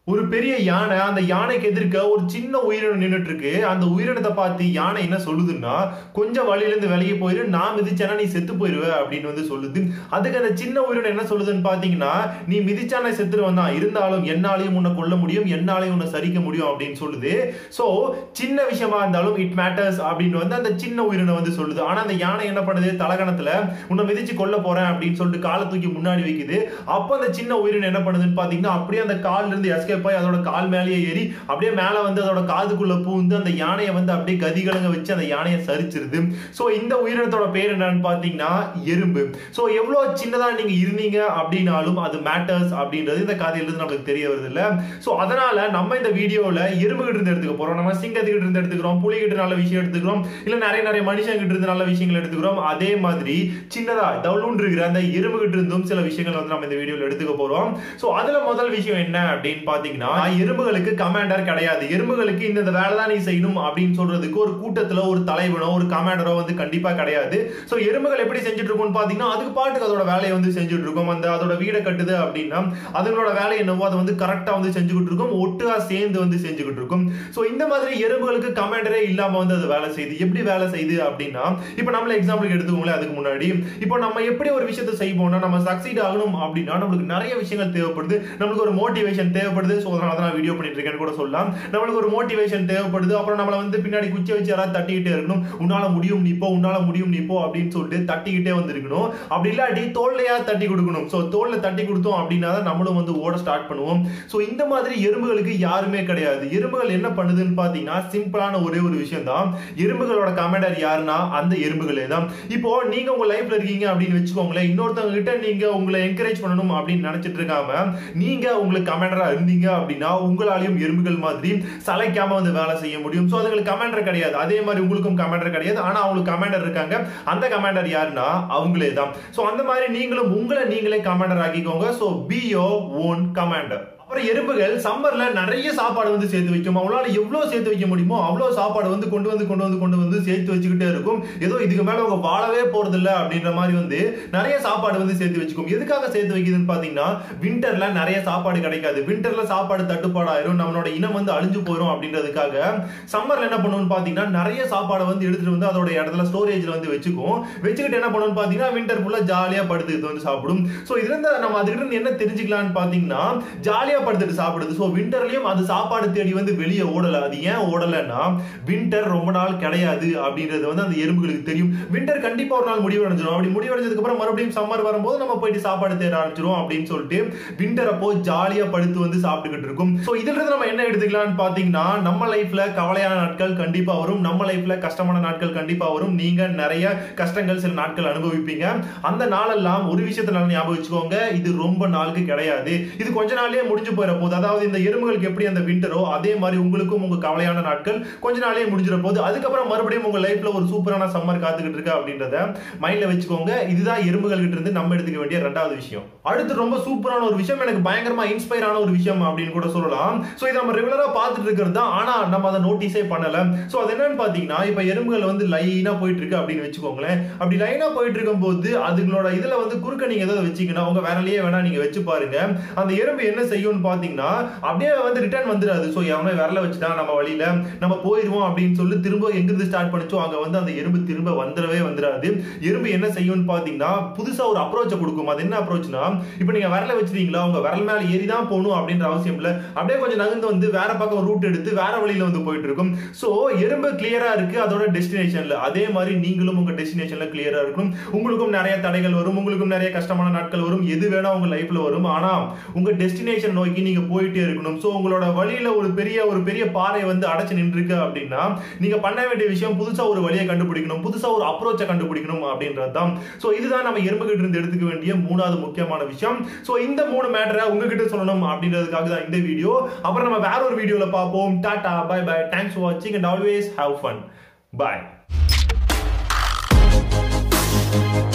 ஒரு பெரிய யானை அந்த யானைக்கு எதிர்க்க ஒரு சின்ன உயிரினம் நின்றுட்டு இருக்கு அந்த உயிரினத்தை பார்த்து யானை என்ன சொல்லுதுன்னா கொஞ்சம் வழியிலேருந்து விலகி போயிரு நான் மிதிச்சானா நீ செத்து போயிருவ அப்படின்னு வந்து சொல்லுது அதுக்கு அந்த சின்ன உயிரினம் என்ன சொல்லுதுன்னு பாத்தீங்கன்னா நீ மிதிச்சானே செத்துருவன் தான் இருந்தாலும் என்னாலையும் உன்னை கொல்ல முடியும் என்னாலையும் உன்னை சரிக்க முடியும் அப்படின்னு சொல்லுது ஸோ சின்ன விஷயமா இருந்தாலும் இட் மேட்டர்ஸ் அப்படின்னு வந்து அந்த சின்ன உயிரினம் வந்து சொல்லுது ஆனா அந்த யானை என்ன பண்ணுது தலகணத்துல உன்னை மிதிச்சு கொல்ல போறேன் அப்படின்னு சொல்லிட்டு காலை தூக்கி முன்னாடி வைக்குது அப்போ அந்த சின்ன உயிரினம் என்ன பண்ணுதுன்னு பாத்தீங்கன்னா அப்படியே அந்த கால்ல இருந்து எஸ்கேப் ஆகி அதோட கால் மேலேயே ஏறி அப்படியே மேல வந்து அதோட காதுக்குள்ள பூந்து அந்த யானையை வந்து அப்படியே கதிகலங்க வச்சு அந்த யானையை சரிச்சிருது ஸோ இந்த உயிரினத்தோட பேர் என்னன்னு பாத்தீங்கன்னா எறும்பு ஸோ எவ்வளவு சின்னதா நீங்க இருந்தீங்க அப்படின்னாலும் அது மேட்டர்ஸ் அப்படின்றது இந்த கதையிலிருந்து நமக்கு தெரிய வருது இல்ல ஸோ அதனால நம்ம இந்த வீடியோல எறும்புகிட்ட இருந்து எடுத்துக்க போறோம் நம்ம சிங்கத்துக்கிட்ட இருந்து எடுத்துக்கிறோம் புலிகிட்ட நல்ல விஷயம் எடுத்துக்கிறோம் இல்ல நிறைய நிறைய மனுஷங்கிட்ட இருந்து நல்ல விஷயங்கள் எடுத்துக்கிறோம் அதே மாதிரி சின்னதா டவுன் இருக்கிற அந்த எறும்புகிட்ட இருந்தும் சில விஷயங்கள் வந்து நம்ம இந்த வீடியோல எடுத்துக்க போறோம் ஸோ அதுல முதல் விஷயம் என்ன அப்படின்னு பாத்தீங்கன்னா எறும்புகளுக்கு கமாண்டர் கிடையாது எறும்புகளுக்கு இந்த வேலை தான் நீ செய்யணும் அப்படின்னு சொல்றதுக்கு ஒரு கூட்டத்துல ஒரு தலைவனோ ஒரு கமாண்டரோ வந்து கண்டிப்பா கிடையாது ஸோ எறும்புகள் எப்படி செஞ்சுட்டு இருக்கும்னு பாத்தீங்கன்னா அதுக்கு பாட்டுக்கு அதோட வேலையை வந்து செஞ்சுட்டு இருக்கும் அந்த அதோட வீடை கட்டுது அப்படின்னா அதுங்களோட வேலை என்னவோ அதை வந்து கரெக்டா வந்து செஞ்சுக்கிட்டு இருக்கும் ஒட்டுகா சேர்ந்து வந்து செஞ்சுக்கிட்டு இருக்கும் ஸோ இந்த மாதிரி எறும்புகளுக்கு கமாண்டரே இல்லாம வந்து அது வேலை செய்யுது எப்படி வேலை செய்யுது அப்படின்னா இப்போ நம்மள எக்ஸாம்பிளுக்கு எடுத்துக்கோங்களேன் அதுக்கு முன்னாடி இப்போ நம்ம எப்படி ஒரு விஷயத்தை செய்வோம்னா நம்ம சக்சீட் ஆகணும் அப்படின்னா நம்மளுக்கு நிறைய விஷயங்கள் தேவைப்படுது நம்மளுக்கு ஒரு மோட்டிவேஷன் தேவைப்படுது ஸோ அதனால தான் நான் வீடியோ பண்ணிட்டு இருக்கேன்னு கூட சொல்லலாம் நம்மளுக்கு ஒரு மோட்டிவேஷன் தேவைப்படுது அப்புறம் நம்மள வந்து பின்னாடி குச்சி வச்சு யாராவது தட்டிக்கிட்டே இருக்கணும் உன்னால முடியும் நீ போ உன்னால முடியும் நீ போ அப்படின்னு சொல்லிட்டு தட்டிக்கிட்டே வந்து இருக்கணும் அப்படி இல்லாட்டி தோல்லையா தட்டி கொடுக்கணும் ஸோ தோல்ல தட்டி கொடுத்தோம் அப்படின்னா தான் நம்மளும் வந்து ஓட ஸ்டார்ட் பண்ணுவோம் ஸோ இந்த மாதிரி எறும்புகளுக்கு யாருமே கிடையாது எறும்புகள் என்ன பண்ணுதுன்னு பார்த்தீங்கன்னா சிம்பிளான ஒரே ஒரு விஷயம் தான் எறும்புகளோட கமாண்டர் யாருன்னா அந்த எறும்புகளே தான் இப்போ நீங்க உங்க லைஃப்ல இருக்கீங்க அப்படின்னு வச்சுக்கோங்களேன் இன்னொருத்தவங்க கிட்ட நீங்க உங்களை என்கரேஜ் பண்ணணும் அப்படின்னு நினைச்சிட்டு இருக்காம நீங்க உங்களுக்கு கமாண்டரா இருந்தீங்க அப்படின்னா உங்களாலையும் எறும்புகள் மாதிரி சளைக்காம வந்து வேலை செய்ய முடியும் ஸோ அதுங்களுக்கு கமாண்டர் கிடையாது அதே மாதிரி உங்களுக்கும் கமாண்டர் கிடையாது ஆனா அவங்களுக்கு கமாண்டர் இருக்காங்க அந்த கமாண்டர் யாருன்னா அவங்களே தான் ஸோ அந்த மாதிரி நீங்களும் உங்களை நீங்களே கமாண்டர் ஆக்கிக்கோங்க so be your own commander அப்புறம் எறும்புகள் சம்மர்ல நிறைய சாப்பாடு வந்து சேர்த்து வைக்கும் அவங்களால எவ்வளவு சேர்த்து வைக்க முடியுமோ அவ்வளவு சாப்பாடு வந்து கொண்டு வந்து கொண்டு வந்து கொண்டு வந்து சேர்த்து வச்சுக்கிட்டே இருக்கும் ஏதோ இதுக்கு மேல அவங்க வாழவே போறது இல்ல அப்படின்ற மாதிரி வந்து நிறைய சாப்பாடு வந்து சேர்த்து வச்சுக்கும் எதுக்காக சேர்த்து வைக்குதுன்னு பாத்தீங்கன்னா விண்டர்ல நிறைய சாப்பாடு கிடைக்காது விண்டர்ல சாப்பாடு தட்டுப்பாடாயிரும் நம்மளோட இனம் வந்து அழிஞ்சு போயிடும் அப்படின்றதுக்காக சம்மர்ல என்ன பண்ணுவோம்னு பாத்தீங்கன்னா நிறைய சாப்பாடை வந்து எடுத்துட்டு வந்து அதோட இடத்துல ஸ்டோரேஜ்ல வந்து வச்சுக்கும் வச்சுக்கிட்டு என்ன பண்ணுவோம்னு பாத்தீங்கன்னா விண்டர் ஃபுல்லா ஜாலியா படுத்துக்கிட்டு வந்து சாப்பிடும் ஸோ இதுல இருந்து நம்ம அதுக்கிட்ட இருந்து என்ன தெரிஞ்சுக்கலாம்னு பாத்தீங்கன்னா ஜாலியா படுத்துட்டு சாப்பிடுது ஸோ விண்டர்லயும் அது சாப்பாடு தேடி வந்து வெளியே ஓடல அது ஏன் ஓடலைன்னா விண்டர் ரொம்ப நாள் கிடையாது அப்படின்றது வந்து அந்த எறும்புகளுக்கு தெரியும் விண்டர் கண்டிப்பா ஒரு நாள் முடிவடைஞ்சிடும் அப்படி முடிவடைஞ்சதுக்கு அப்புறம் மறுபடியும் சம்மர் வரும்போது நம்ம போயிட்டு சாப்பாடு தேட ஆரம்பிச்சிரும் அப்படின்னு சொல்லிட்டு விண்டர் அப்போ ஜாலியா படுத்து வந்து சாப்பிட்டுக்கிட்டு இருக்கும் ஸோ இதுல இருந்து நம்ம என்ன எடுத்துக்கலாம்னு பாத்தீங்கன்னா நம்ம லைஃப்ல கவலையான நாட்கள் கண்டிப்பா வரும் நம்ம லைஃப்ல கஷ்டமான நாட்கள் கண்டிப்பா வரும் நீங்க நிறைய கஷ்டங்கள் சில நாட்கள் அனுபவிப்பீங்க அந்த நாளெல்லாம் ஒரு விஷயத்த நல்லா ஞாபகம் வச்சுக்கோங்க இது ரொம்ப நாளுக்கு கிடையாது இது கொஞ்ச நாள்லயே முடிஞ்சு போயிட போகுது அதாவது இந்த எறும்புகளுக்கு எப்படி அந்த விண்டரோ அதே மாதிரி உங்களுக்கும் உங்க கவலையான நாட்கள் கொஞ்ச நாளே முடிஞ்சிட போகுது அதுக்கப்புறம் மறுபடியும் உங்க லைஃப்ல ஒரு சூப்பரான சம்மர் காத்துக்கிட்டு இருக்கு அப்படின்றத மைண்ட்ல வச்சுக்கோங்க இதுதான் எறும்புகள் கிட்ட இருந்து நம்ம எடுத்துக்க வேண்டிய ரெண்டாவது விஷயம் அடுத்து ரொம்ப சூப்பரான ஒரு விஷயம் எனக்கு பயங்கரமா இன்ஸ்பயர் ஆன ஒரு விஷயம் அப்படின்னு கூட சொல்லலாம் சோ இதை நம்ம ரெகுலரா பார்த்துட்டு இருக்கிறது தான் ஆனா நம்ம அதை நோட்டீஸே பண்ணல சோ அது என்னன்னு பாத்தீங்கன்னா இப்ப எறும்புகள் வந்து லைனா போயிட்டு இருக்கு அப்படின்னு வச்சுக்கோங்களேன் அப்படி லைனா போயிட்டு இருக்கும் போது அதுங்களோட இதுல வந்து குறுக்க நீங்க ஏதாவது வச்சீங்கன்னா உங்க விரலையே வேணா நீங்க வச்சு பாருங்க அந்த எறும்பு என்ன செய்யும்னு பாத்தீங்கன்னா அப்படியே வந்து ரிட்டர்ன் வந்துடாது ஸோ எவனோ விரல வச்சுட்டான் நம்ம வழியில நம்ம போயிடுவோம் அப்படின்னு சொல்லி திரும்ப எங்கிருந்து ஸ்டார்ட் பண்ணிச்சோ அங்க வந்து அந்த எறும்பு திரும்ப வந்துடவே வந்துடாது எறும்பு என்ன செய்யும்னு பாத்தீங்கன்னா புதுசா ஒரு அப்ரோச்சை கொடுக்கும் அது என்ன அப்ரோச்னா இப்போ நீங்க விரல வச்சிருக்கீங்களா உங்க விரல் மேல ஏறி தான் போகணும் அப்படின்ற அவசியம் இல்ல அப்படியே கொஞ்சம் நகர்ந்து வந்து வேற பக்கம் ரூட் எடுத்து வேற வழியில வந்து போயிட்டு இருக்கும் ஸோ எறும்பு கிளியரா இருக்கு அதோட டெஸ்டினேஷன்ல அதே மாதிரி நீங்களும் உங்க டெஸ்டினேஷன்ல கிளியரா இருக்கணும் உங்களுக்கும் நிறைய தடைகள் வரும் உங்களுக்கும் நிறைய கஷ்டமான நாட்கள் வரும் எது வேணா உங்க லைஃப்ல வரும் ஆனா உங்க டெஸ்டினேஷன் நோக்கி நீங்க போயிட்டே இருக்கணும் ஸோ உங்களோட வழியில ஒரு பெரிய ஒரு பெரிய பாறை வந்து அடைச்சு நின்றுருக்கு அப்படின்னா நீங்க பண்ண வேண்டிய விஷயம் புதுசா ஒரு வழியை கண்டுபிடிக்கணும் புதுசா ஒரு அப்ரோச்சை கண்டுபிடிக்கணும் அப்படின்றது தான் ஸோ இதுதான் நம்ம எறும்புகிட்ட இருந்து எடுத்துக்க வேண்டிய மூணாவது முக்கியமான விஷயம் ஸோ இந்த மூணு மேட்டரை உங்ககிட்ட சொல்லணும் அப்படின்றதுக்காக தான் இந்த வீடியோ அப்புறம் நம்ம வேற ஒரு வீடியோல பார்ப்போம் tata bye bye thanks for வாட்சிங் and always have fun bye